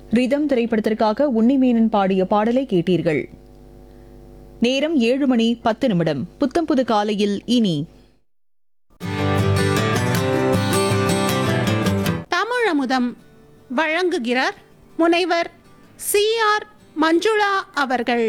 rhythm திரைப்படத்திற்காக உன்னிமேனன் பாடிய பாடலை கேட்டீர்கள் நேரம் ஏழு மணி பத்து நிமிடம் புத்தம் புது காலையில் இனி தமிழமுதம் வழங்குகிறார் முனைவர் சி ஆர் மஞ்சுளா அவர்கள்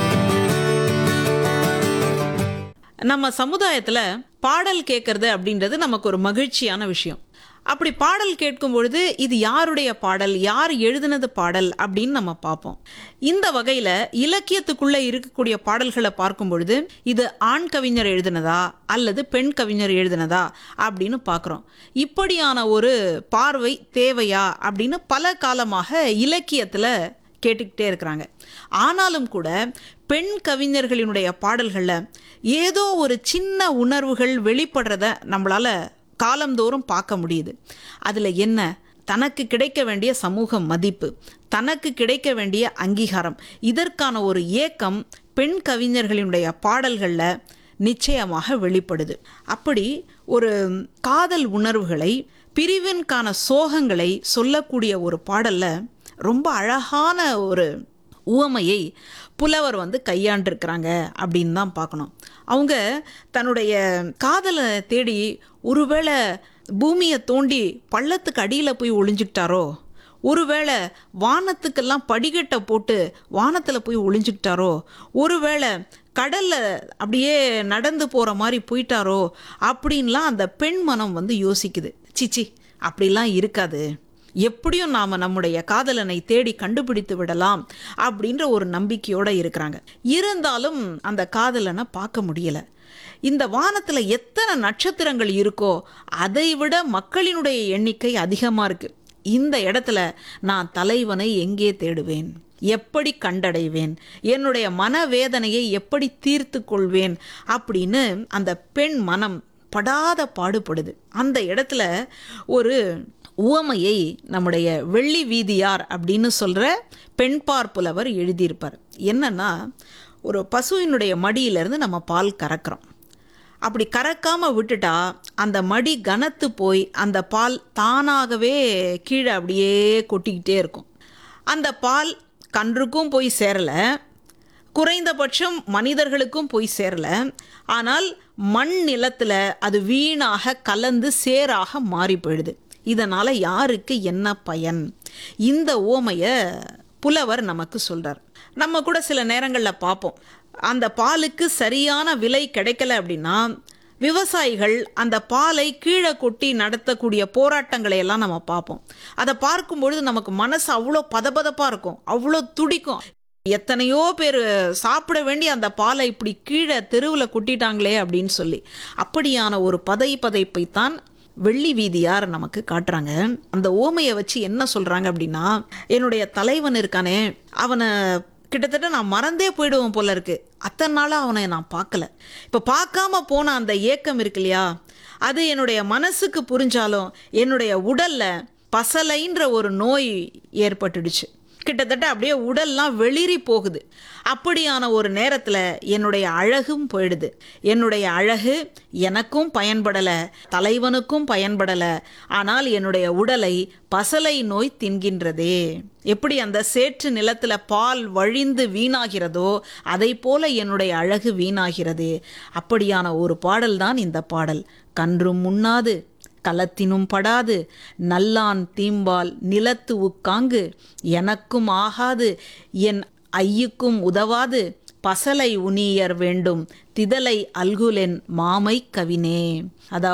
நம்ம சமுதாயத்துல பாடல் கேட்கறது அப்படின்றது நமக்கு ஒரு மகிழ்ச்சியான விஷயம் அப்படி பாடல் கேட்கும் பொழுது இது யாருடைய பாடல் யார் எழுதினது பாடல் அப்படின்னு நம்ம பார்ப்போம் இந்த வகையில இலக்கியத்துக்குள்ள இருக்கக்கூடிய பாடல்களை பார்க்கும் பொழுது இது ஆண் கவிஞர் எழுதினதா அல்லது பெண் கவிஞர் எழுதினதா அப்படின்னு பார்க்குறோம் இப்படியான ஒரு பார்வை தேவையா அப்படின்னு பல காலமாக இலக்கியத்துல கேட்டுக்கிட்டே இருக்கிறாங்க ஆனாலும் கூட பெண் கவிஞர்களினுடைய பாடல்களில் ஏதோ ஒரு சின்ன உணர்வுகள் வெளிப்படுறத நம்மளால காலந்தோறும் பார்க்க முடியுது அதில் என்ன தனக்கு கிடைக்க வேண்டிய சமூக மதிப்பு தனக்கு கிடைக்க வேண்டிய அங்கீகாரம் இதற்கான ஒரு ஏக்கம் பெண் கவிஞர்களினுடைய பாடல்களில் நிச்சயமாக வெளிப்படுது அப்படி ஒரு காதல் உணர்வுகளை பிரிவின்கான சோகங்களை சொல்லக்கூடிய ஒரு பாடல்ல ரொம்ப அழகான ஒரு உவமையை புலவர் வந்து கையாண்டிருக்கிறாங்க அப்படின்னு தான் பார்க்கணும் அவங்க தன்னுடைய காதலை தேடி ஒருவேளை பூமியை தோண்டி பள்ளத்துக்கு அடியில் போய் ஒளிஞ்சுக்கிட்டாரோ ஒருவேளை வானத்துக்கெல்லாம் படிக்கட்டை போட்டு வானத்தில் போய் ஒளிஞ்சுக்கிட்டாரோ ஒருவேளை கடலில் அப்படியே நடந்து போகிற மாதிரி போயிட்டாரோ அப்படின்லாம் அந்த பெண் மனம் வந்து யோசிக்குது சிச்சி அப்படிலாம் இருக்காது எப்படியும் நாம் நம்முடைய காதலனை தேடி கண்டுபிடித்து விடலாம் அப்படின்ற ஒரு நம்பிக்கையோடு இருக்கிறாங்க இருந்தாலும் அந்த காதலனை பார்க்க முடியல இந்த வானத்தில் எத்தனை நட்சத்திரங்கள் இருக்கோ அதை விட மக்களினுடைய எண்ணிக்கை அதிகமாக இருக்கு இந்த இடத்துல நான் தலைவனை எங்கே தேடுவேன் எப்படி கண்டடைவேன் என்னுடைய மனவேதனையை எப்படி தீர்த்து கொள்வேன் அப்படின்னு அந்த பெண் மனம் படாத பாடுபடுது அந்த இடத்துல ஒரு உவமையை நம்முடைய வெள்ளி வீதியார் அப்படின்னு சொல்கிற பெண்பார் புலவர் எழுதியிருப்பார் என்னன்னா ஒரு பசுவினுடைய மடியிலிருந்து நம்ம பால் கறக்கிறோம் அப்படி கறக்காம விட்டுட்டா அந்த மடி கனத்து போய் அந்த பால் தானாகவே கீழே அப்படியே கொட்டிக்கிட்டே இருக்கும் அந்த பால் கன்றுக்கும் போய் சேரலை குறைந்தபட்சம் மனிதர்களுக்கும் போய் சேரல ஆனால் மண் நிலத்தில் அது வீணாக கலந்து சேராக மாறி போயிடுது இதனால் யாருக்கு என்ன பயன் இந்த ஓமையை புலவர் நமக்கு சொல்கிறார் நம்ம கூட சில நேரங்களில் பார்ப்போம் அந்த பாலுக்கு சரியான விலை கிடைக்கல அப்படின்னா விவசாயிகள் அந்த பாலை கீழே கொட்டி நடத்தக்கூடிய போராட்டங்களை எல்லாம் நம்ம பார்ப்போம் அதை பார்க்கும்பொழுது நமக்கு மனசு அவ்வளோ பதபதப்பாக இருக்கும் அவ்வளோ துடிக்கும் எத்தனையோ பேர் சாப்பிட வேண்டிய அந்த பாலை இப்படி கீழே தெருவில் கொட்டிட்டாங்களே அப்படின்னு சொல்லி அப்படியான ஒரு பதை பதைப்பை தான் வெள்ளி வீதியார் நமக்கு காட்டுறாங்க அந்த ஓமையை வச்சு என்ன சொல்றாங்க அப்படின்னா என்னுடைய தலைவன் இருக்கானே அவனை கிட்டத்தட்ட நான் மறந்தே போயிடுவேன் போல இருக்கு அத்தனை நாளாக அவனை நான் பார்க்கல இப்போ பார்க்காம போன அந்த ஏக்கம் இருக்கு இல்லையா அது என்னுடைய மனசுக்கு புரிஞ்சாலும் என்னுடைய உடல்ல பசலைன்ற ஒரு நோய் ஏற்பட்டுடுச்சு கிட்டத்தட்ட அப்படியே உடல்லாம் வெளிரி போகுது அப்படியான ஒரு நேரத்தில் என்னுடைய அழகும் போயிடுது என்னுடைய அழகு எனக்கும் பயன்படலை தலைவனுக்கும் பயன்படலை ஆனால் என்னுடைய உடலை பசலை நோய் தின்கின்றதே எப்படி அந்த சேற்று நிலத்தில் பால் வழிந்து வீணாகிறதோ அதை போல என்னுடைய அழகு வீணாகிறது அப்படியான ஒரு பாடல்தான் இந்த பாடல் கன்றும் முன்னாது களத்தினும் படாது நல்லான் தீம்பால் நிலத்து உக்காங்கு எனக்கும் ஆகாது என் ஐயுக்கும் உதவாது பசலை உனியர் வேண்டும் திதலை அல்குலென் மாமை கவினே அதாவது